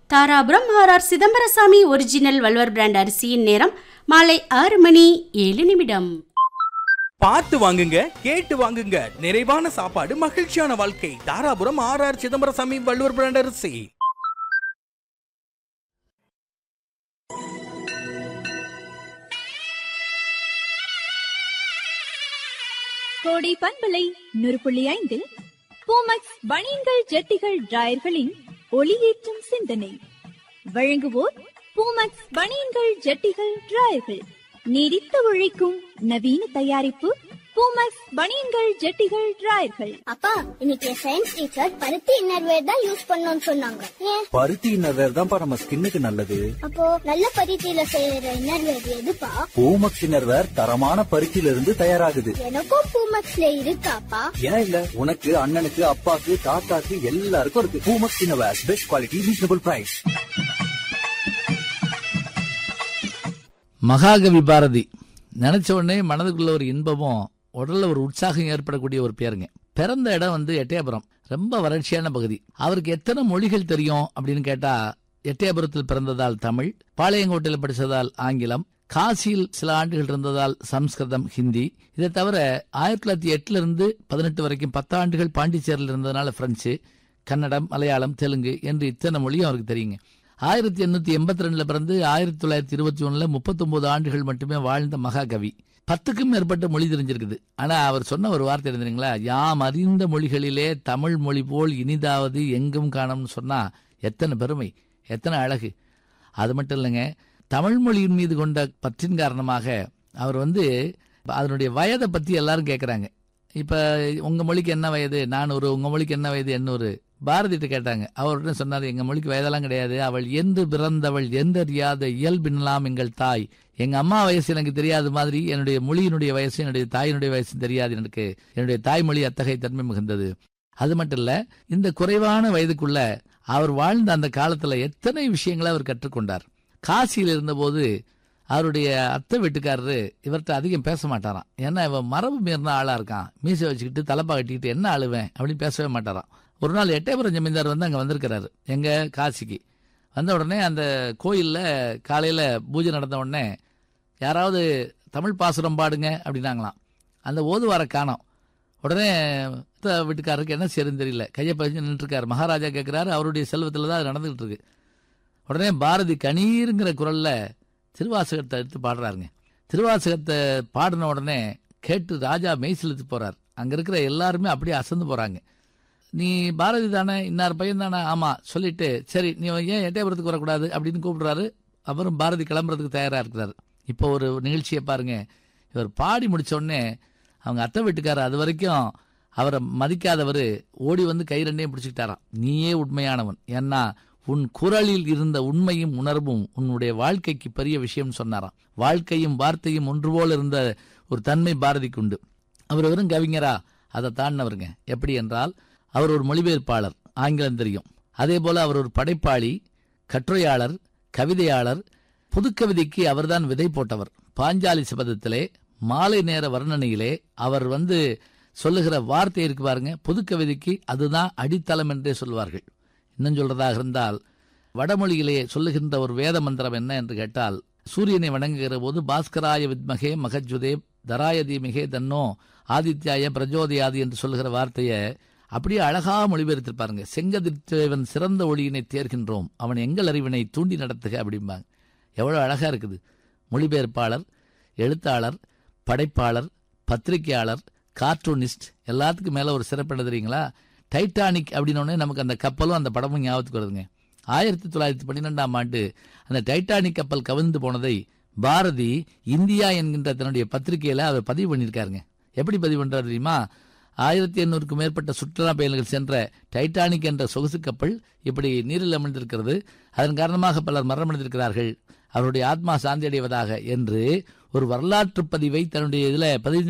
Dharapuram R R Chidambarasamy original Valluvar brand அரிசியின் நேரம் மாலை ஆறு மணி ஏழு நிமிடம் பார்த்து வாங்குங்க கேட்டு வாங்குங்க நிறைவான சாப்பாடு மகிழ்ச்சியான வாழ்க்கை Dharapuram R R Chidambarasamy Valluvar brand அரிசி கோடை பண்பலை நூறு புள்ளி ஐந்தில் பூமக்ஸ் பனியன்கள் ஜட்டிகள் டிராயர்களின் ஒளியேற்றும் சிந்தனை வழங்குவோர் பூமக்ஸ் பனியன்கள் ஜட்டிகள் டிராயர்கள் நீடித்து உழைக்கும் நவீன தயாரிப்பு பூமக்ஸ் பனியன்கள் ஜட்டிகள் டிராயர்கள் அப்பா இன்னைக்கு சயின்ஸ் டீச்சர் பருத்தி இன்னர்வேர் தான் யூஸ் பண்ணணும்னு சொன்னாங்க ஏன் பருத்தி இன்னர்வேர் தான்ப்பா நம்ம ஸ்கின்னுக்கு நல்லது அப்போ நல்ல பருத்தியில செய்யற இன்னர்வேர் எதுப்பா பூமக்ஸ் இன்னர்வேர் தரமான பருத்தியில இருந்து தயாராகுது எனக்கும் பூமக்ஸ்ல இருக்காப்பா ஏன் இல்ல உனக்கு அண்ணனுக்கு அப்பாக்கு தாத்தாக்கு எல்லாருக்கும் இருக்கு Poomex innerwear best quality reasonable price Mahakavi Bharathi நினைச்ச உடனே மனதுக்குள்ள ஒரு இன்பமும் உடல்ல ஒரு உற்சாகம் ஏற்படக்கூடிய ஒரு பேருங்க பிறந்த இடம் வந்து எட்டயபுரம் ரொம்ப வறட்சியான பகுதி அவருக்கு எத்தனை மொழிகள் தெரியும் அப்படின்னு கேட்டா எட்டயபுரத்தில் பிறந்ததால் தமிழ் பாளையங்கோட்டையில் படித்ததால் ஆங்கிலம் காசியில் சில ஆண்டுகள் இருந்ததால் சம்ஸ்கிருதம் ஹிந்தி இதை தவிர ஆயிரத்தி தொள்ளாயிரத்தி எட்டுல இருந்து பதினெட்டு வரைக்கும் பத்து ஆண்டுகள் பாண்டிச்சேரியில் இருந்ததுனால பிரெஞ்சு கன்னடம் மலையாளம் தெலுங்கு என்று இத்தனை மொழியும் அவருக்கு தெரியுங்க ஆயிரத்தி எண்ணூத்தி எண்பத்தி ரெண்டுல பிறந்து ஆயிரத்தி தொள்ளாயிரத்தி இருபத்தி ஒண்ணுல முப்பத்தொன்பது ஆண்டுகள் மட்டுமே வாழ்ந்த மகாகவி பத்துக்கும் மேற்பட்ட மொழி தெரிஞ்சிருக்குது ஆனா அவர் சொன்ன ஒரு வார்த்தை இருந்தீங்களா யாம் அறிந்த மொழிகளிலே தமிழ் மொழி போல் இனிதாவது எங்கும் காணும்னு சொன்னா எத்தனை பெருமை எத்தனை அழகு அது மட்டும் இல்லைங்க தமிழ் மொழியின் மீது கொண்ட பற்றின் காரணமாக அவர் வந்து அதனுடைய வயதை பத்தி எல்லாரும் கேட்குறாங்க இப்ப உங்க மொழிக்கு என்ன வயது நானூறு உங்க மொழிக்கு என்ன வயது எண்ணூறு பாரதிட்ட கேட்டாங்க அவர்கிட்ட சொன்னார் எங்க மொழிக்கு வயதெல்லாம் கிடையாது அவள் என்று பிறந்தவள் எந்தறியாத இயல்பினலாம் எங்கள் தாய் எங்க அம்மா வயசு எனக்கு தெரியாத மாதிரி என்னுடைய மொழியினுடைய வயசு என்னுடைய தாயினுடைய வயசு தெரியாது எனக்கு என்னுடைய தாய்மொழி அத்தகைய தன்மை மிகுந்தது அது மட்டும் இல்ல இந்த குறைவான வயதுக்குள்ள அவர் வாழ்ந்த அந்த காலத்துல எத்தனை விஷயங்களை அவர் கற்றுக்கொண்டார் காசியில் இருந்தபோது அவருடைய அத்தை வீட்டுக்காரரு இவர்கிட்ட அதிகம் பேச மாட்டாராம் ஏன்னா இவன் மரபு மீறின ஆளா இருக்கான் மீசை வச்சுக்கிட்டு தலப்பா கட்டிக்கிட்டு என்ன அழுவேன் அப்படின்னு பேசவே மாட்டாராம் ஒரு நாள் எட்டயபுரம் ஜமீன்தார் வந்து அங்கே வந்திருக்கிறாரு எங்க காசிக்கு வந்த உடனே அந்த கோயிலில் காலையில் பூஜை நடந்த உடனே யாராவது தமிழ் பாசுரம் பாடுங்க அப்படின்னாங்களாம் அந்த ஓதுவார காணோம் உடனே அத்தை வீட்டுக்காரருக்கு என்ன செய்யறதுன்னு தெரியல கையை பதிஞ்சு நின்றுருக்காரு மகாராஜா கேட்குறாரு அவருடைய செல்வத்தில் தான் அது நடந்துகிட்டு இருக்கு உடனே பாரதி கணீருங்கிற குரல்ல திருவாசகத்தை எடுத்து பாடுறாருங்க திருவாசகத்தை பாடின உடனே கேட்டு ராஜா மெய்சிலுத்து போறார் அங்க இருக்கிற எல்லாருமே அப்படியே அசந்து போறாங்க நீ பாரதி தானே இன்னார் பையன் தானே ஆமா சொல்லிட்டு சரி நீ ஏன் எட்டயபுரத்துக்கு வரக்கூடாது அப்படின்னு கூப்பிடுறாரு அவரும் பாரதி கிளம்புறதுக்கு தயாரா இருக்கிறாரு இப்போ ஒரு நிகழ்ச்சியை பாருங்க இவர் பாடி முடிச்ச உடனே அவங்க அத்தை வீட்டுக்காரர் அது வரைக்கும் அவரை மதிக்காதவர் ஓடி வந்து கை ரெண்டையும் பிடிச்சிக்கிட்டாராம் நீயே உண்மையானவன் ஏன்னா உன் குரலில் இருந்த உண்மையும் உணர்வும் உன்னுடைய வாழ்க்கைக்கு பெரிய விஷயம் சொன்னாராம் வாழ்க்கையும் வார்த்தையும் ஒன்று போல இருந்த ஒரு தன்மை பாரதிக்கு உண்டு அவர் வெறும் கவிஞரா அதை தாண்டினவருங்க எப்படி என்றால் அவர் ஒரு மொழிபெயர்ப்பாளர் ஆங்கிலம் தெரியும் அதே போல அவர் ஒரு படைப்பாளி கட்டுரையாளர் கவிதையாளர் புதுக்கவிதைக்கு அவர்தான் விதை போட்டவர் பாஞ்சாலி சபதத்திலே மாலை நேர வர்ணனையிலே அவர் வந்து சொல்லுகிற வார்த்தை இருக்கு பாருங்க புதுக்கவிதைக்கு அதுதான் அடித்தளம் என்றே சொல்வார்கள் இன்னும் சொல்றதாக இருந்தால் வடமொழியிலே சொல்லுகின்ற ஒரு வேத மந்திரம் என்ன என்று கேட்டால் சூரியனை வணங்குகிற போது பாஸ்கராய வித்மகே மகஜுதே தராய தீமிகே தன்னோ ஆதித்யாய பிரஜோதயாது என்று சொல்லுகிற வார்த்தையை அப்படியே அழகா மொழிபெயர்த்திருப்பாருங்க செங்கதிர்த்தேவன் சிறந்த ஒளியினை தேர்கின்றோம் அவன் எங்கள் அறிவினை தூண்டி நடத்துக அப்படிம்பாங்க எவ்வளவு அழகா இருக்குது மொழிபெயர்ப்பாளர் எழுத்தாளர் படைப்பாளர் பத்திரிகையாளர் கார்ட்டூனிஸ்ட் எல்லாத்துக்கும் மேல ஒரு சிறப்பு என்ன தெரியுங்களா டைட்டானிக் அப்படின்னோடனே நமக்கு அந்த கப்பலும் அந்த படமும் ஞாபகத்துக்கு வருதுங்க ஆயிரத்தி தொள்ளாயிரத்தி பன்னிரெண்டாம் ஆண்டு அந்த டைட்டானிக் கப்பல் கவிழ்ந்து போனதை பாரதி இந்தியா என்கின்ற தன்னுடைய பத்திரிகையில அவர் பதிவு பண்ணியிருக்காருங்க எப்படி பதிவு பண்றாரு தெரியுமா ஆயிரத்தி எண்ணூறுக்கும் மேற்பட்ட சுற்றுலா பயணிகள் சென்ற டைட்டானிக் என்ற சொகுசு கப்பல் இப்படி நீரில் அமிழ்ந்திருக்கிறது அதன் காரணமாக பலர் மரணமடைந்திருக்கிறார்கள் அவருடைய ஆத்மா சாந்தி அடைவதாக என்று ஒரு வரலாற்று பதிவை தன்னுடைய இதுல பதிவு